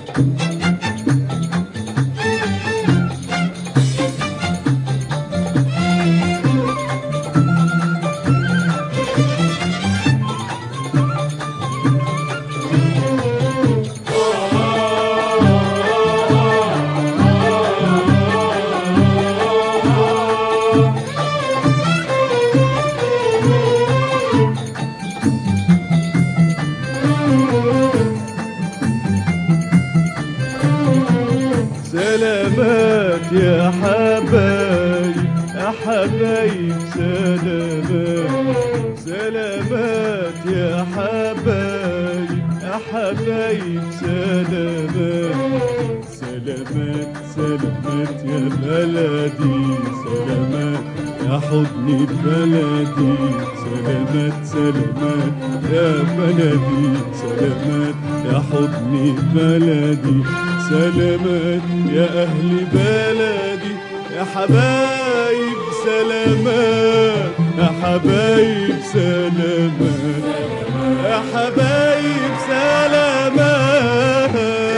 سلامات يا حبايب يا حبايب سلامات سلامات يا حبايب يا حبايب سلامات سلامات سلامات يا بلدي سلامات يا حضني بلدي سلامات سلامات يا بلدي سلامات يا حضني بلدي سلامات يا أهل بلدي يا حبايب سلامات يا حبايب سلامات يا حبايب سلامات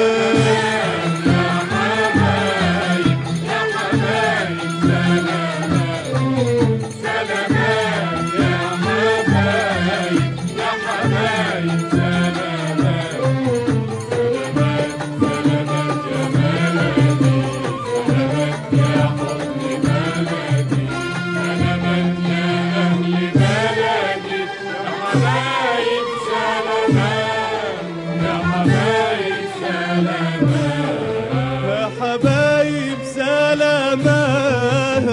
يا حبايب سلامات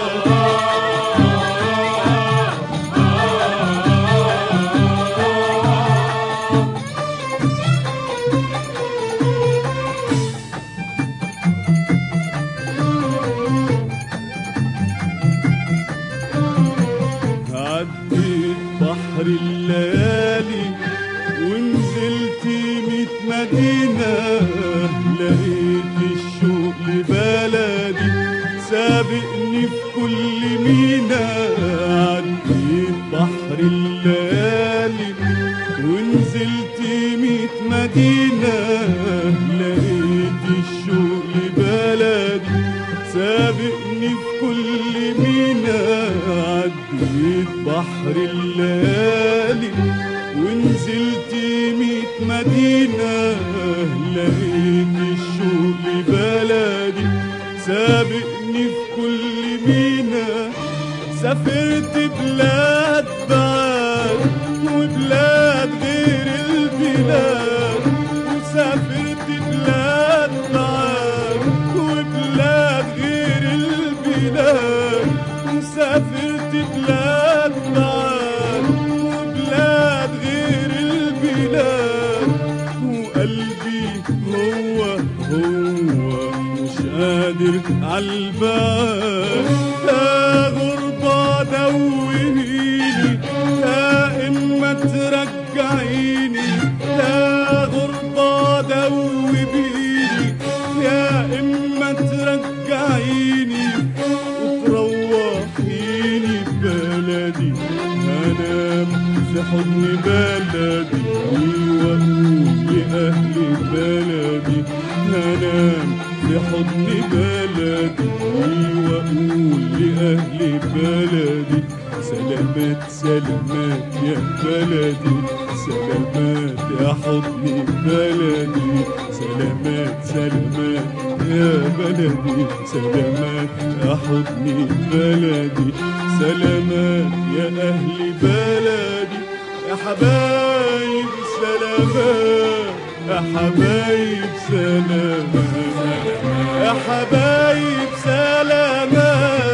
عديت بحر الليالي ونزلت ميت مدينة لقيت الشوق لبلدي سابقني في كل مينا عديت بحر الليالي ونزلت ميت مدينة لقيت الشوق لبلدي سابقني في كل مينا عديت بحر الليالي ونزلت ميت مدينة لقيت الشوق لبلدي سابقني في كل مينا سافرت بلاد بعاد وبلاد غير البلاد وسافرت بلاد بعاد وبلاد غير البلاد وسافرت بلاد بعاد وبلاد غير البلاد وقلبي هو هو مش قادر عالبال يا غربة دوهيني يا إما ترجعيني يا غربة دوبيني يا إما ترجعيني وتروحيني بلدي أنام في حضن بلدي وأقول لأهل بلدي أنام في حضن بلدي وأقول لأهل بلدي سلامات سلامات يا بلدي سلامات يا حضن بلدي سلامات سلامات يا بلدي سلامات يا حضن بلدي سلامات يا أهل بلدي يا حبايب سلامات يا حبايب سلامات يا حبايب سلامات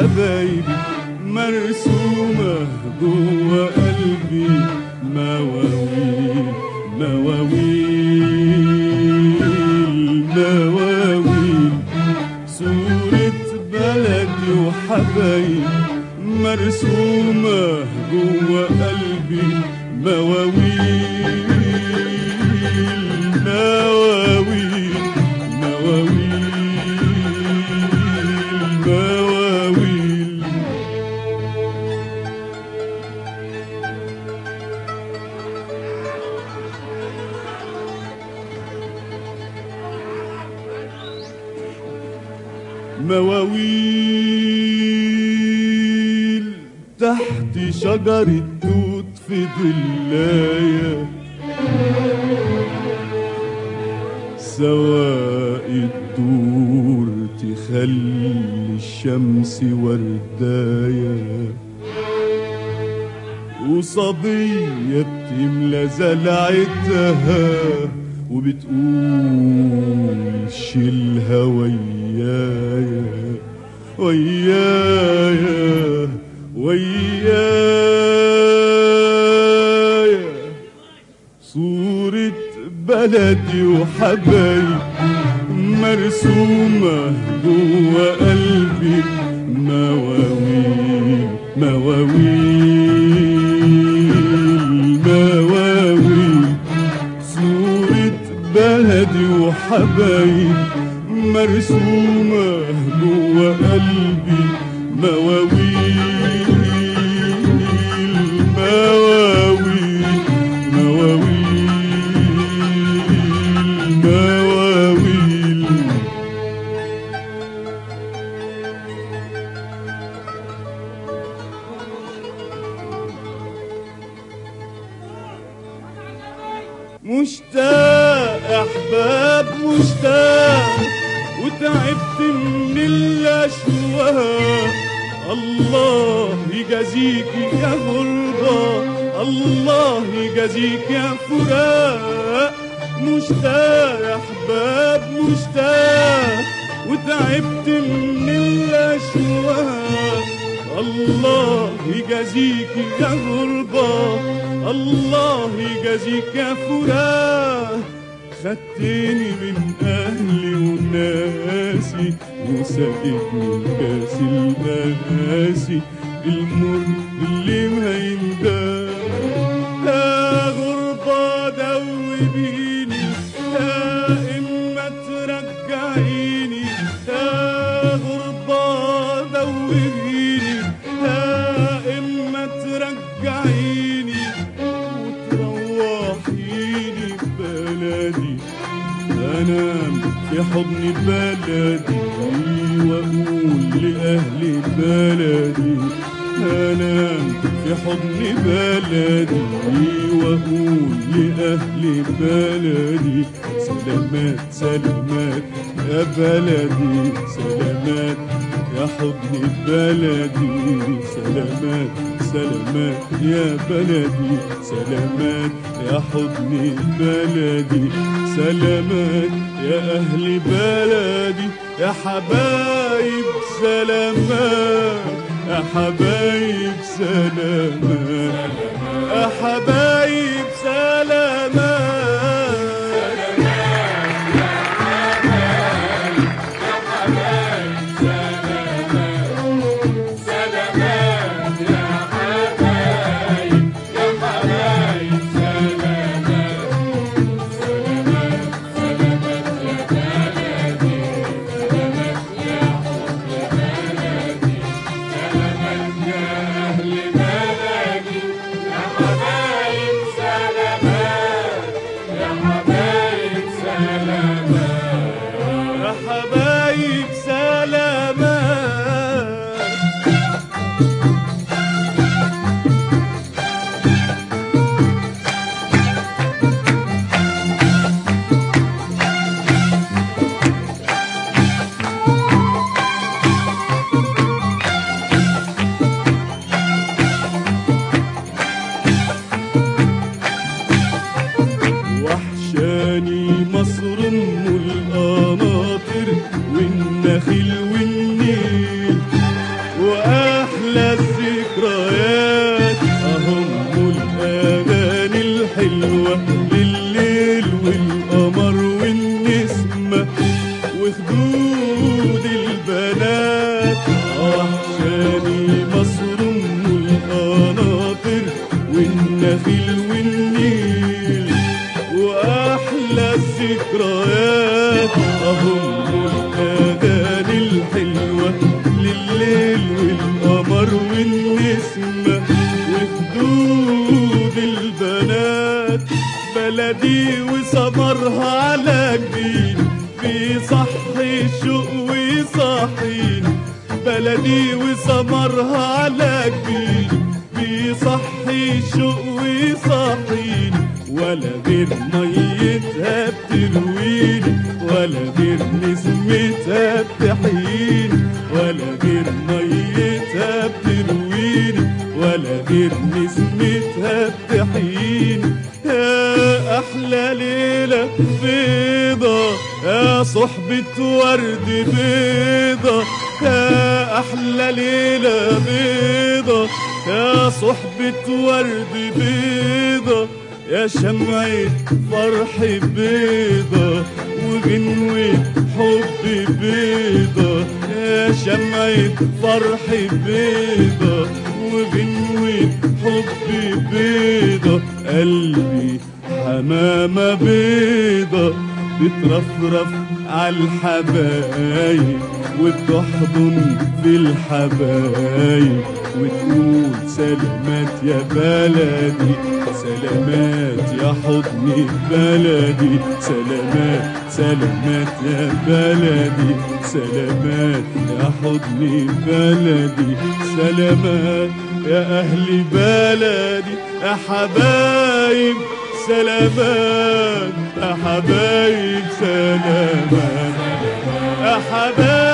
وحبايبي مرسومة جوا قلبي مواويل مواويل مواويل صورة بلدي وحبايبي مرسومة جوا قلبي مواويل مواويل مواويل مواويل مواويل تحت شجرة توت في ضلاية سواء الدور تخلي الشمس وردايه وصبية بتملى زلعتها وبتقول شيلها ويايا ويايا ويايا صورة بلدي وحبايب مرسومة جوا قلبي مواويل مواويل مواويل صورة بلدي وحبايب مرسومة جوا قلبي مواويل مواويل مواويل مواويل مشتاق احباب مشتاق وتعبت من الاشواق الله يجازيك يا غربة الله يجازيك يا فراق مشتاق يا احباب مشتاق وتعبت من الاشواق الله يجازيك يا غربة الله يجازيك يا فراق خدتني من أهلي وناسي وسقتني كاس المآسي المر اللي ما ينداس يا غربة دوبيني يا إما ترجعيني يا غربة دوبيني يا إما ترجعيني وتروحيني بلدي أنام في حضن بلدي وأقول لأهل بلدي أنام في حضن بلدي وأقول لأهل بلدي سلامات سلامات يا بلدي سلامات يا حضن بلدي سلامات سلامات يا بلدي سلامات يا حضن بلدي سلامات يا أهل بلدي يا حبايب سلامات يا حبايب سلامات يا حبايب سلامات يا حبايب سلامات أحلى الذكريات أهم الأغاني الحلوة لليل والقمر والنسمة وخدود البنات وحشاني مصر أم القناطر والنخيل والنيل وأحلى الذكريات أهم الأغاني الحلوة لليل والقمر والنسمة وخدود البنات بلدي وسمرها على جبين بيصحي الشوق ويصحيني بلدي وسمرها على جبين بيصحي الشوق ويصحيني ولا غير ميتها بترويني ولا غير نسمتها بتحييني ولا غير ميتها بترويني ولا غير نسمتها بتحييني يا أحلى ليلة بيضة يا صحبة ورد بيضة يا أحلى ليلة بيضة يا صحبة ورد بيضة يا شمعة فرح بيضة وغنوة حب بيضة يا شمعة فرح بيضة وغنوة حب بيضة قلبي حمامة بيضة بترفرف عالحبايب وبتحضن في الحبايب وتقول سلامات يا بلدي سلامات يا حضني بلدي سلامات سلامات يا بلدي سلامات يا حضني بلدي سلامات يا أهل بلدي يا حبايب سلامات يا حبايب سلامات يا حبايب